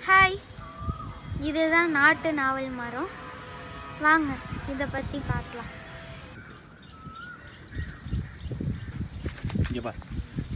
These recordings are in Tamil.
ஹாய் இதுதான் நாட்டு நாவல் மரம் வாங்க இதை பற்றி பார்க்கலாம் இங்கே பார்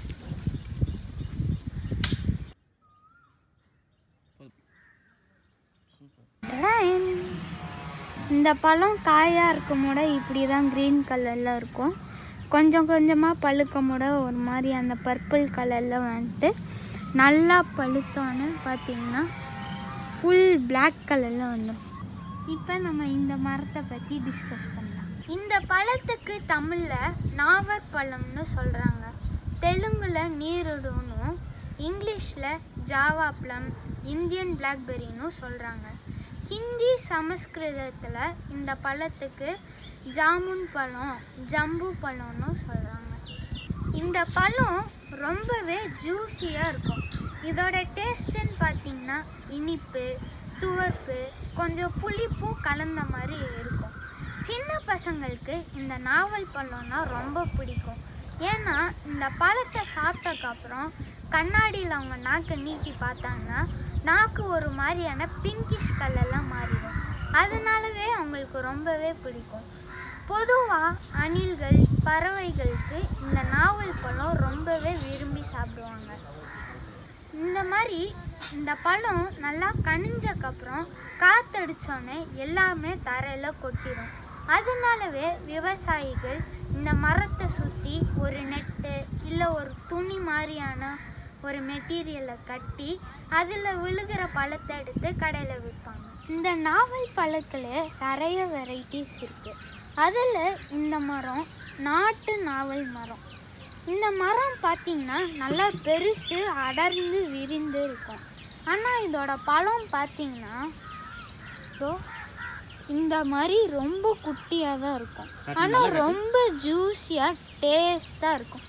Done. இந்த பழம் காயாக இருக்கும் கூட இப்படி தான் க்ரீன் கலரில் இருக்கும் கொஞ்சம் கொஞ்சமாக பழுக்கும் கூட ஒரு மாதிரி அந்த பர்பிள் கலரில் வந்துட்டு நல்லா பழுத்தோன்னு பார்த்தீங்கன்னா ஃபுல் Black கலரில் வந்துடும் இப்போ நம்ம இந்த மரத்தை பற்றி டிஸ்கஸ் பண்ணலாம் இந்த பழத்துக்கு தமிழில் நாவற்பழம்னு சொல்கிறாங்க தெலுங்கில் நீருடுனும் இங்கிலீஷில் ஜாவா ப்ளம் இந்தியன் பிளாக்பெரின்னு சொல்கிறாங்க ஹிந்தி சமஸ்கிருதத்தில் இந்த பழத்துக்கு ஜாமுன் பழம் ஜம்பு பழம்னு சொல்கிறாங்க இந்த பழம் ரொம்பவே ஜூஸியாக இருக்கும் இதோட டேஸ்ட்டுன்னு பார்த்தீங்கன்னா இனிப்பு துவர்ப்பு கொஞ்சம் புளிப்பும் கலந்த மாதிரி இருக்கும் சின்ன பசங்களுக்கு இந்த நாவல் பழம்னா ரொம்ப பிடிக்கும் ஏன்னா இந்த பழத்தை சாப்பிட்டக்கப்புறம் கண்ணாடியில் அவங்க நாக்கை நீட்டி பார்த்தாங்கன்னா நாக்கு ஒரு மாதிரியான பிங்கிஷ் கலர்லாம் மாறிடும் அதனாலவே அவங்களுக்கு ரொம்பவே பிடிக்கும் பொதுவாக அணில்கள் பறவைகளுக்கு இந்த நாவல் பழம் ரொம்பவே விரும்பி சாப்பிடுவாங்க இந்த மாதிரி இந்த பழம் நல்லா கனிஞ்சக்கப்புறம் காத்தடிச்சோன்னே எல்லாமே தரையில் கொட்டிடும் அதனாலவே விவசாயிகள் இந்த மரத்தை சுற்றி ஒரு நெட்டு இல்லை ஒரு துணி மாதிரியான ஒரு மெட்டீரியலை கட்டி அதில் விழுகிற பழத்தை எடுத்து கடையில் விற்பாங்க இந்த நாவல் பழத்தில் நிறைய வெரைட்டிஸ் இருக்குது அதில் இந்த மரம் நாட்டு நாவல் மரம் இந்த மரம் பார்த்தீங்கன்னா நல்லா பெருசு அடர்ந்து விரிந்து இருக்கும் ஆனால் இதோட பழம் பார்த்தீங்கன்னா ஸோ இந்த மாதிரி ரொம்ப குட்டியாக தான் இருக்கும் ஆனால் ரொம்ப ஜூஸியாக டேஸ்ட்டாக இருக்கும்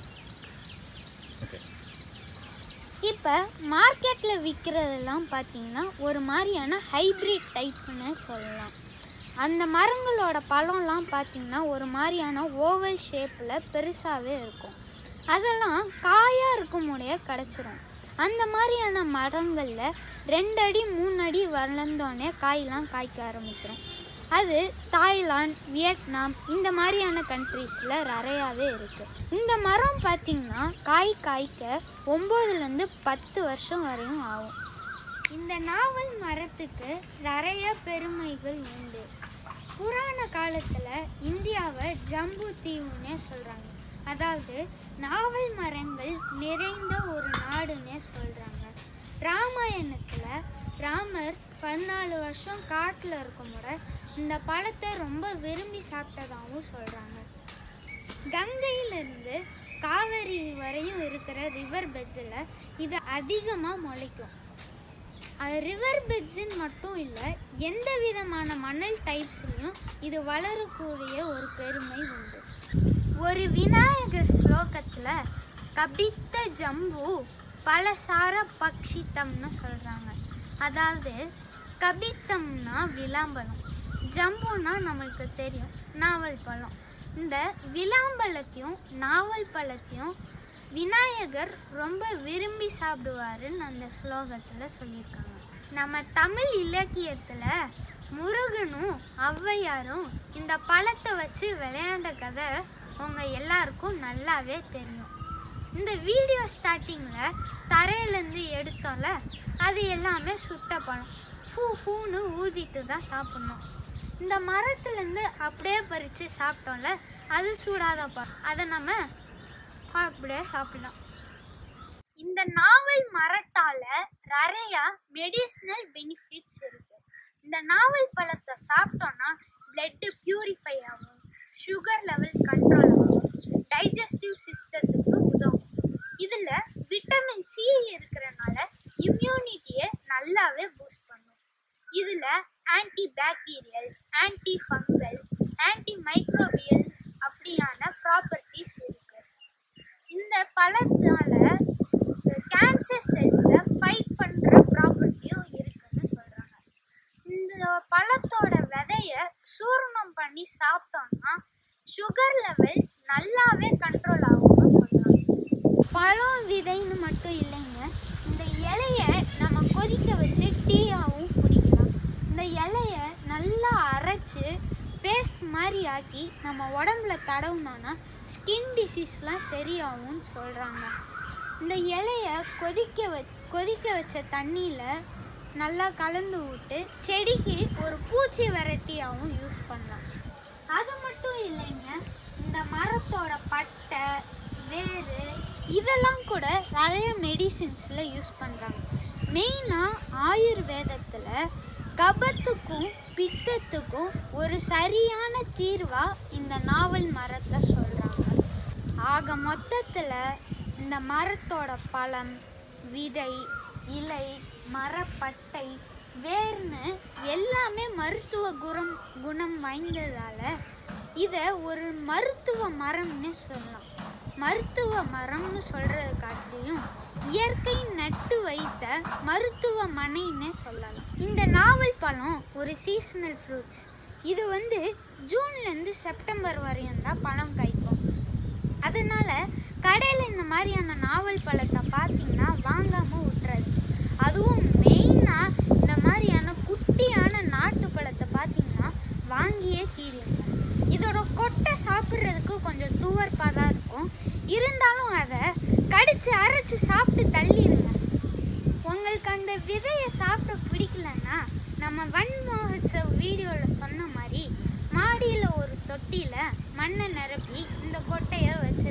ஓகே இப்போ மார்க்கெட்டில் விற்கிறதெல்லாம் பார்த்தீங்கன்னா ஒரு மாதிரியான ஹைப்ரிட் டைப்னு சொல்லலாம் அந்த மரங்களோட பழம்லாம் பார்த்தீங்கன்னா ஒரு மாதிரியான ஓவல் ஷேப்பில் பெருசாகவே இருக்கும் அதெல்லாம் காயாக இருக்கும் முடிய கிடச்சிரும் அந்த மாதிரியான மரங்களில் ரெண்டு அடி மூணு அடி வளர்ந்தோடனே காயெல்லாம் காய்க்க ஆரம்பிச்சிடும் அது தாய்லாந்து வியட்நாம் இந்த மாதிரியான கண்ட்ரீஸில் நிறையாவே இருக்குது இந்த மரம் பார்த்திங்கன்னா காய் காய்க்க ஒம்போதுலேருந்து பத்து வருஷம் வரையும் ஆகும் இந்த நாவல் மரத்துக்கு நிறைய பெருமைகள் உண்டு புராண காலத்தில் இந்தியாவை ஜம்பு தீவுன்னே சொல்கிறாங்க அதாவது நாவல் மரங்கள் நிறைந்த ஒரு நாடுன்னே சொல்கிறாங்க ராமாயணத்தில் ராமர் பதினாலு வருஷம் காட்டில் இருக்கும் முறை இந்த பழத்தை ரொம்ப விரும்பி சாப்பிட்டதாகவும் சொல்கிறாங்க கங்கையிலிருந்து காவேரி வரையும் இருக்கிற ரிவர் பெட்ஸில் இது அதிகமாக முளைக்கும் அது ரிவர் பெட்ஸுன்னு மட்டும் இல்லை எந்த விதமான மணல் டைப்ஸ்லையும் இது வளரக்கூடிய ஒரு பெருமை உண்டு ஒரு விநாயகர் ஸ்லோகத்தில் கபித்த ஜம்பு பலசார பக்ஷித்தம்னு சொல்கிறாங்க அதாவது கபித்தம்னா விளாம்பழம் ஜம்புனா நம்மளுக்கு தெரியும் நாவல் பழம் இந்த விளாம்பழத்தையும் நாவல் பழத்தையும் விநாயகர் ரொம்ப விரும்பி சாப்பிடுவாருன்னு அந்த ஸ்லோகத்தில் சொல்லியிருக்காங்க நம்ம தமிழ் இலக்கியத்தில் முருகனும் ஔவையாரும் இந்த பழத்தை வச்சு விளையாண்ட கதை உங்கள் எல்லாருக்கும் நல்லாவே தெரியும் இந்த வீடியோ ஸ்டார்டிங்கில் தரையிலேருந்து எடுத்தோம்ல அது எல்லாமே சுட்ட பழம் ஃபூ ஃபூன்னு ஊதிட்டு தான் சாப்பிட்ணும் இந்த மரத்துலேருந்து அப்படியே பறித்து சாப்பிட்டோம்ல அது சூடாத பழம் அதை நம்ம அப்படியே சாப்பிடலாம் இந்த நாவல் மரத்தால நிறைய மெடிசினல் பெனிஃபிட்ஸ் இருக்கு இந்த நாவல் பழத்தை சாப்பிட்டோம்னா பிளட்டு பியூரிஃபை ஆகும் சுகர் லெவல் கண்ட்ரோல் ஆகும் டைஜஸ்டிவ் சிஸ்டத்துக்கு உதவும் இதில் விட்டமின் சி இருக்கிறனால இம்யூனிட்டியை நல்லாவே பூஸ்ட் பண்ணும் இதில் anti bacterial anti fungal anti microbial அப்படியான ப்ராப்பர்ட்டிஸ் இருக்கு இந்த பழத்தால கேன்சர் செல்ஸை ஃபைட் பண்ணுற ப்ராப்பர்ட்டியும் இருக்குன்னு சொல்கிறாங்க இந்த பழத்தோட விதைய சூரணம் பண்ணி சாப்பிட்டோம்னா சுகர் லெவல் நல்லாவே கண்ட்ரோல் ஆகும்னு சொல்கிறாங்க பழம் விதைன்னு மட்டும் இல்லைங்க இந்த இலைய நம்ம நம்ம கொதிக்க வச்சு டீயாகவும் குடிக்கலாம் இந்த இலைய நல்லா அரைச்சு பேஸ்ட் மாதிரி ஆக்கி நம்ம உடம்புல தடவுனோன்னா ஸ்கின் டிசீஸ்லாம் சரியாகும்னு சொல்கிறாங்க இந்த இலைய கொதிக்க வ கொதிக்க வச்ச தண்ணியில் நல்லா கலந்து விட்டு செடிக்கு ஒரு பூச்சி வெரைட்டியாகவும் யூஸ் பண்ணலாம் அது மட்டும் இல்லைங்க இந்த மரத்தோட பட்டை வேறு இதெல்லாம் கூட நிறைய மெடிசின்ஸில் யூஸ் பண்ணுறாங்க மெயினாக ஆயுர்வேதத்தில் கபத்துக்கும் பித்தத்துக்கும் ஒரு சரியான தீர்வாக இந்த நாவல் மரத்தை சொல்கிறாங்க ஆக மொத்தத்தில் இந்த மரத்தோட பழம் விதை இலை மரப்பட்டை வேர்னு எல்லாமே மருத்துவ குணம் குணம் வாய்ந்ததால் இதை ஒரு மருத்துவ மரம்னு சொல்லலாம் மருத்துவ மரம்னு சொல்கிறத காட்டியும் இயற்கை நட்டு வைத்த மருத்துவ மனைன்னு சொல்லலாம் இந்த நாவல் பழம் ஒரு சீசனல் ஃப்ரூட்ஸ் இது வந்து ஜூன்லேருந்து செப்டம்பர் வரையும் தான் பழம் காய்க்கும் அதனால கடையில் இந்த மாதிரியான நாவல் பழத்தை பார்த்தீங்கன்னா வாங்காமல் விட்டுறது அதுவும் மெயினாக இந்த மாதிரியான குட்டியான நாட்டு பழத்தை பார்த்தீங்கன்னா வாங்கியே தீருங்க இதோட கொட்டை சாப்பிட்றதுக்கு கொஞ்சம் துவர்ப்பாக தான் இருக்கும் இருந்தாலும் அதை கடிச்சு அரைச்சு சாப்பிட்டு தள்ளிடுங்க உங்களுக்கு அந்த விதையை சாப்பிட பிடிக்கலன்னா நம்ம வன்மோகச்ச வீடியோவில் சொன்ன மாதிரி மாடியில் ஒரு தொட்டியில் மண்ணை நிரப்பி இந்த கொட்டையை வச்சு